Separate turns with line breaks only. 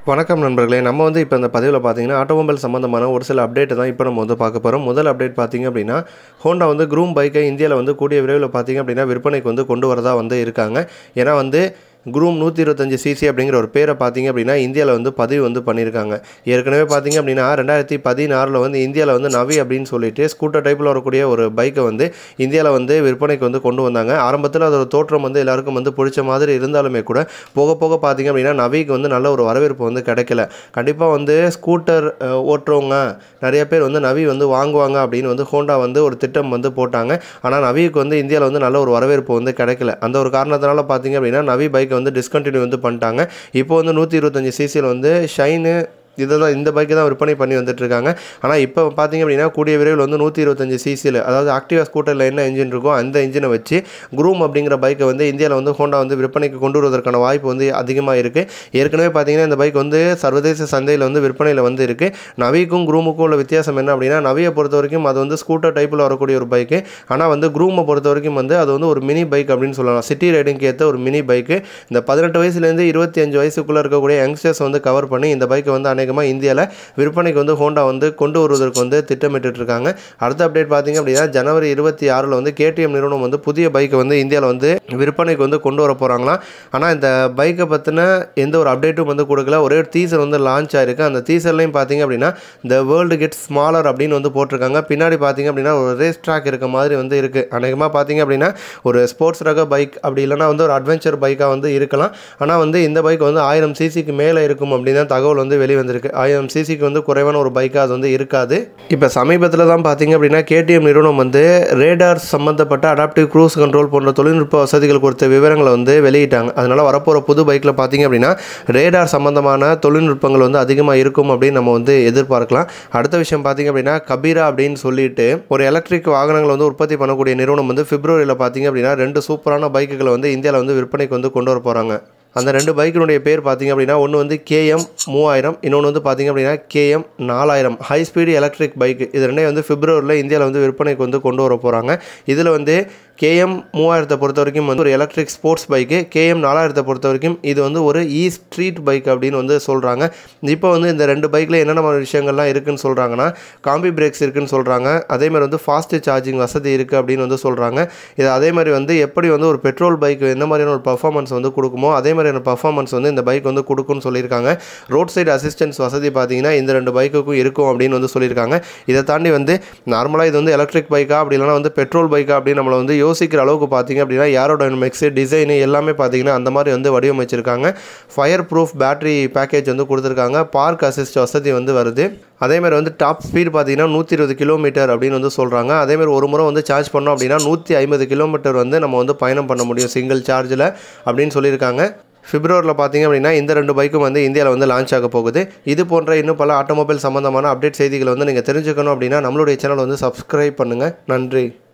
வணக்கம் நண்பர்களே நம்ம வந்து இப்போ இந்த பதிவில் பார்த்தீங்கன்னா ஆட்டோமொபைல் சம்மந்தமான ஒரு சில அப்டேட் தான் இப்போ நம்ம வந்து பார்க்க போகிறோம் முதல் அப்டேட் பார்த்தீங்க அப்படின்னா ஹோண்டா வந்து க்ரூம் பைக்கை இந்தியாவில் வந்து கூடிய விரைவில் பார்த்தீங்க அப்படின்னா விற்பனைக்கு வந்து கொண்டு வரதா வந்து இருக்காங்க ஏன்னா வந்து குரூம் நூற்றி இருபத்தஞ்சி சிசி அப்படிங்கிற ஒரு பேரை பார்த்தீங்க அப்படின்னா இந்தியாவில் வந்து பதிவு வந்து பண்ணியிருக்காங்க ஏற்கனவே பார்த்தீங்க அப்படின்னா ரெண்டாயிரத்தி பதினாறில் வந்து இந்தியாவில் வந்து நவி அப்படின்னு சொல்லிட்டு ஸ்கூட்டர் டைப்பில் வரக்கூடிய ஒரு பைக்கை வந்து இந்தியாவில் வந்து விற்பனைக்கு வந்து கொண்டு வந்தாங்க ஆரம்பத்தில் அதோட தோற்றம் வந்து எல்லாருக்கும் வந்து பிடிச்ச மாதிரி இருந்தாலுமே கூட போக போக பார்த்தீங்க அப்படின்னா நவிக்கு வந்து நல்ல ஒரு வரவேற்பு வந்து கிடைக்கல கண்டிப்பாக வந்து ஸ்கூட்டர் அஹ், ஓட்டுறவங்க நிறைய பேர் வந்து நவி வந்து வாங்குவாங்க அப்படின்னு வந்து ஹோண்டா வந்து ஒரு திட்டம் வந்து போட்டாங்க ஆனால் நவிக்கு வந்து இந்தியாவில் வந்து நல்ல ஒரு வரவேற்பு வந்து கிடைக்கல அந்த ஒரு காரணத்தினால பார்த்தீங்க அப்படின்னா நவி பைக்கை வந்து டிஸ்கண்டினியூ வந்து பண்ணிட்டாங்க இப்போ வந்து நூற்றி இருபத்தஞ்சி சிசியில் வந்து ஷைனு இதை தான் இந்த பைக்கை தான் விற்பனை பண்ணி வந்துட்டு இருக்காங்க ஆனால் இப்போ பார்த்தீங்க அப்படின்னா கூடிய விரைவில் வந்து நூற்றி இருபத்தஞ்சி சிசியில் அதாவது ஆக்டிவா ஸ்கூட்டரில் என்ன இன்ஜின் இருக்கோ அந்த இன்ஜினை வச்சு குரூம் அப்படிங்கிற பைக்கை வந்து இந்தியாவில் வந்து ஹோண்டா வந்து விற்பனைக்கு கொண்டு வருவதற்கான வாய்ப்பு வந்து அதிகமாக இருக்குது ஏற்கனவே பார்த்தீங்கன்னா இந்த பைக் வந்து சர்வதேச சந்தையில் வந்து விற்பனையில் வந்து இருக்குது நவிக்கும் குரூமுக்கும் உள்ள வித்தியாசம் என்ன அப்படின்னா நவியை பொறுத்த வரைக்கும் அது வந்து ஸ்கூட்டர் டைப்பில் வரக்கூடிய ஒரு பைக்கு ஆனால் வந்து குரூமை பொறுத்த வரைக்கும் வந்து அது வந்து ஒரு மினி பைக் அப்படின்னு சொல்லலாம் சிட்டி ரைடிங்க்கு ஏற்ற ஒரு மினி பைக்கு இந்த பதினெட்டு வயசுலேருந்து இருபத்தி அஞ்சு வயசுக்குள்ளே இருக்கக்கூடிய யங்ஸ்டர்ஸ் வந்து கவர் பண்ணி இந்த பைக்கை வந்து அநேகமாக இந்தியாவில் விற்பனைக்கு வந்து ஹோண்டா வந்து கொண்டு வருவதற்கு வந்து திட்டமிட்டு இருக்காங்க அடுத்த அப்டேட் பார்த்தீங்க அப்படின்னா ஜனவரி இருபத்தி ஆறில் வந்து கேடிஎம் நிறுவனம் வந்து புதிய பைக்கை வந்து இந்தியாவில் வந்து விற்பனைக்கு வந்து கொண்டு வர போகிறாங்களாம் ஆனால் இந்த பைக்கை பற்றின எந்த ஒரு அப்டேட்டும் வந்து கொடுக்கல ஒரே ஒரு டீசர் வந்து லான்ச் ஆயிருக்கு அந்த டீசர்லையும் பார்த்தீங்க அப்படின்னா த வேர்ல்டு கெட் ஸ்மாலர் அப்படின்னு வந்து போட்டிருக்காங்க பின்னாடி பார்த்தீங்க அப்படின்னா ஒரு ரேஸ் ட்ராக் இருக்க மாதிரி வந்து இருக்குது அநேகமாக பார்த்தீங்க அப்படின்னா ஒரு ஸ்போர்ட்ஸ் ரக பைக் அப்படி இல்லைனா வந்து ஒரு அட்வென்ச்சர் பைக்காக வந்து இருக்கலாம் ஆனால் வந்து இந்த பைக் வந்து ஆயிரம் சிசிக்கு மேலே இருக்கும் அப்படின்னு தான் தகவல் வந்து வெளிவந்திருக்கு ஆயிரம் சிசிக்கு வந்து குறைவான ஒரு பைக்காக அது வந்து இருக்காது இப்போ சமீபத்தில் தான் பார்த்தீங்க அப்படின்னா கேடிஎம் நிறுவனம் வந்து ரேடார் சம்மந்தப்பட்ட அடாப்டிவ் க்ரூஸ் கண்ட்ரோல் போன்ற தொழில்நுட்ப வசதிகள் குறித்த விவரங்களை வந்து வெளியிட்டாங்க அதனால் வரப்போகிற புது பைக்கில் பார்த்தீங்க அப்படின்னா ரேடார் சம்மந்தமான தொழில்நுட்பங்கள் வந்து அதிகமாக இருக்கும் அப்படின்னு நம்ம வந்து எதிர்பார்க்கலாம் அடுத்த விஷயம் பார்த்தீங்க அப்படின்னா கபீரா அப்படின்னு சொல்லிட்டு ஒரு எலக்ட்ரிக் வாகனங்களை வந்து உற்பத்தி பண்ணக்கூடிய நிறுவனம் வந்து பிப்ரவரியில் பார்த்தீங்க அப்படின்னா ரெண்டு சூப்பரான பைக்குகளை வந்து இந்தியாவில் வந்து விற்பனைக்கு வந்து கொண்டு வர போகிறாங்க அந்த ரெண்டு பைக்கினுடைய பேர் பார்த்தீங்க அப்படின்னா ஒன்று வந்து கேஎம் மூவாயிரம் இன்னொன்று வந்து பார்த்தீங்க அப்படின்னா கேஎம் நாலாயிரம் ஹை ஸ்பீடு எலக்ட்ரிக் பைக் இது ரெண்டையும் வந்து பிப்ரவரியில் இந்தியாவில் வந்து விற்பனைக்கு வந்து கொண்டு வர போகிறாங்க இதில் வந்து கேஎம் மூவாயிரத்தை பொறுத்த வரைக்கும் வந்து ஒரு எலக்ட்ரிக் ஸ்போர்ட்ஸ் பைக்கு கேஎம் நாலாயிரத்தை பொறுத்த வரைக்கும் இது வந்து ஒரு இ ஸ்ட்ரீட் பைக் அப்படின்னு வந்து சொல்கிறாங்க இப்போ வந்து இந்த ரெண்டு பைக்கில் என்னென்ன மாதிரி விஷயங்கள்லாம் இருக்குன்னு சொல்கிறாங்கன்னா காம்பி பிரேக்ஸ் இருக்குன்னு சொல்கிறாங்க அதே மாதிரி வந்து ஃபாஸ்ட் சார்ஜிங் வசதி இருக்குது அப்படின்னு வந்து சொல்கிறாங்க இது அதே மாதிரி வந்து எப்படி வந்து ஒரு பெட்ரோல் பைக் எந்த மாதிரியான ஒரு பர்ஃபார்மன்ஸ் வந்து கொடுக்குமோ அதே மாதிரியான பர்ஃபார்மன்ஸ் வந்து இந்த பைக் வந்து கொடுக்கும்னு சொல்லியிருக்காங்க ரோட் சைடு அசிஸ்டன்ஸ் வசதி பார்த்தீங்கன்னா இந்த ரெண்டு பைக்குக்கும் இருக்கும் அப்படின்னு வந்து சொல்லியிருக்காங்க இதை தாண்டி வந்து நார்மலாக இது வந்து எலக்ட்ரிக் பைக்கா அப்படி இல்லைனா வந்து பெட்ரோல் பைக்கா அப்படின்னு நம்மளை வந்து யோசிக்கிற அளவுக்கு பார்த்தீங்க அப்படின்னா ஏரோடைனமிக்ஸ் டிசைனு எல்லாமே பார்த்தீங்கன்னா அந்த மாதிரி வந்து வடிவமைச்சிருக்காங்க ஃபயர் ப்ரூஃப் பேட்டரி பேக்கேஜ் வந்து கொடுத்துருக்காங்க பார்க் அசிஸ்ட் வசதி வந்து வருது அதே மாதிரி வந்து டாப் ஸ்பீடு பார்த்தீங்கன்னா நூற்றி இருபது கிலோமீட்டர் அப்படின்னு வந்து சொல்கிறாங்க அதே மாதிரி ஒரு முறை வந்து சார்ஜ் பண்ணோம் அப்படின்னா நூற்றி ஐம்பது கிலோமீட்டர் வந்து நம்ம வந்து பயணம் பண்ண முடியும் சிங்கிள் சார்ஜில் அப்படின்னு சொல்லியிருக்காங்க பிப்ரவரியில் பார்த்தீங்க அப்படின்னா இந்த ரெண்டு பைக்கும் வந்து இந்தியாவில் வந்து லான்ச் ஆக போகுது இது போன்ற இன்னும் பல ஆட்டோமொபைல் சம்மந்தமான அப்டேட் செய்திகளை வந்து நீங்கள் தெரிஞ்சுக்கணும் அப்படின்னா நம்மளுடைய சேனல் வந்து சப்ஸ்கிரைப் பண்ணுங்கள் நன்றி